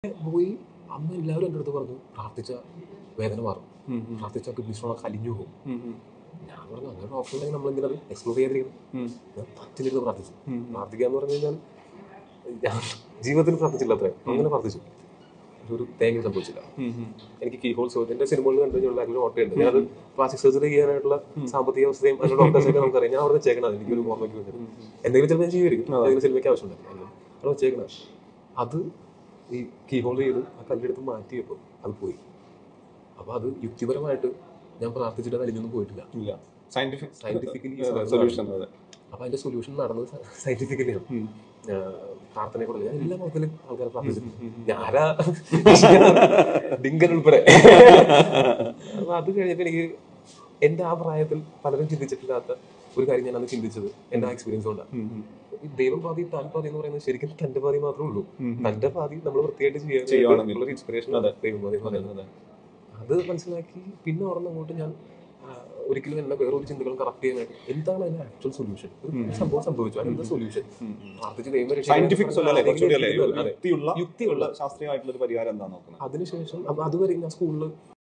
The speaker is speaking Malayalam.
പോയി അന്ന് എല്ലാവരും എൻ്റെ അടുത്ത് പറഞ്ഞു പ്രാർത്ഥിച്ച വേദന മാറും പ്രാർത്ഥിച്ച കിഡ്നീസ്റ്റോണ കലിഞ്ഞു പോകും ഞാൻ പറഞ്ഞു അങ്ങനെ ഡോക്ടർ ഉണ്ടെങ്കിൽ നമ്മൾ എന്തിനത് എക്സ്പ്ലോർ ചെയ്യാതിരിക്കണം ഞാൻ പറ്റിലിരുന്ന് പ്രാർത്ഥിച്ചു പ്രാർത്ഥിക്കുക എന്ന് പറഞ്ഞു കഴിഞ്ഞാൽ ഞാൻ ജീവിതത്തിൽ പ്രാർത്ഥിച്ചില്ല അത്രയും അങ്ങനെ പ്രാർത്ഥിച്ചു പക്ഷെ ഒരു തേങ്ങ സംഭവിച്ചില്ല എനിക്ക് കീ ഹോൾ സർജന്റെ സിനിമകൾ കണ്ടു കഴിഞ്ഞാൽ ഭയങ്കര ഓട്ടയുണ്ട് ഞാനത് പ്ലാസ്റ്റിക് സർജറി ചെയ്യാനായിട്ടുള്ള സാമ്പത്തിക അവസ്ഥയും അതിന്റെ ഡോക്ടേഴ്സൊക്കെ നമുക്കറിയാം ഞാൻ അവിടെ വെച്ചേക്കണത് എനിക്കൊരു ഓർമ്മയ്ക്ക് വേണ്ടി എന്തെങ്കിലും ചിലപ്പോൾ ഞാൻ ചെയ്യുമായിരിക്കും എന്തെങ്കിലും സിനിമയ്ക്ക് ആവശ്യമുണ്ടായിരുന്നു അവിടെ വെച്ചേക്കണത് അത് ഈ കീ ഹോൾ ചെയ്ത് ആ കല്ലെടുത്ത് മാറ്റിയപ്പോൾ അത് പോയി അപ്പോൾ അത് യുക്തിപരമായിട്ട് ഞാൻ പ്രാർത്ഥിച്ചിട്ട് അത് അലിഞ്ഞൊന്നും പോയിട്ടില്ല ഇല്ല സയന്റിഫിക് സയന്റിഫിക്കലി സൊല്യൂഷൻ അതെ അപ്പൊ അതിന്റെ സൊല്യൂഷൻ നടന്നത് സയന്റിഫിക്കലിയാണ് പ്രാർത്ഥനയെ കൂടെ ഞാൻ എല്ലാ മതത്തിലും ആൾക്കാരെ പ്രാർത്ഥിച്ചിട്ടുണ്ട് ഞാനാ ഡിങ്കൻ ഉൾപ്പെടെ അപ്പൊ അത് കഴിഞ്ഞിട്ട് എനിക്ക് എന്റെ ആ പ്രായത്തിൽ പലരും ചിന്തിച്ചിട്ടില്ലാത്ത ഒരു കാര്യം ഞാൻ അന്ന് ചിന്തിച്ചത് എന്റെ ആ എക്സ്പീരിയൻസ് കൊണ്ടാണ് ഈ ദൈവം പാതി താൻ പാതി എന്ന് പറയുന്നത് ശരിക്കും തന്റെ പാതി മാത്രമേ ഉള്ളൂ തന്റെ പാതി നമ്മൾ വൃത്തിയായിട്ട് ചെയ്യുവാണെങ്കിൽ. ചെയ്യാനുള്ള ഒരു ഇൻസ്പിറേഷൻ അതെ. ദൈവം പാതി എന്ന് പറയുന്നത് അത് മനസ്സിലാക്കി പിന്നെ അവിടെ അങ്ങോട്ട് ഞാൻ ആ, ഒരിക്കലും എന്നെ വേറൊരു ചിന്തകളും കറക്റ്റ് ചെയ്യാനായിട്ട് എന്താണ് അതിന്റെ ആക്ച്വൽ സൊല്യൂഷൻ ഒരു സംഭവം സംഭവിച്ചു അതിന്റെ സൊല്യൂഷൻ പ്രാർത്ഥിച്ച് ദൈവം രക്ഷിക്കാൻ സയന്റിഫിക് അല്ലേ കുറച്ചുകൂടി അല്ലേ അതെ. യുക്തിയുള്ള യുക്തിയുള്ള ശാസ്ത്രീയമായിട്ടുള്ള ഒരു പരിഹാരം എന്താ നോക്കുന്നത് അതിനുശേഷം അപ്പൊ അതുവരെ ഞാൻ സ്കൂളിൽ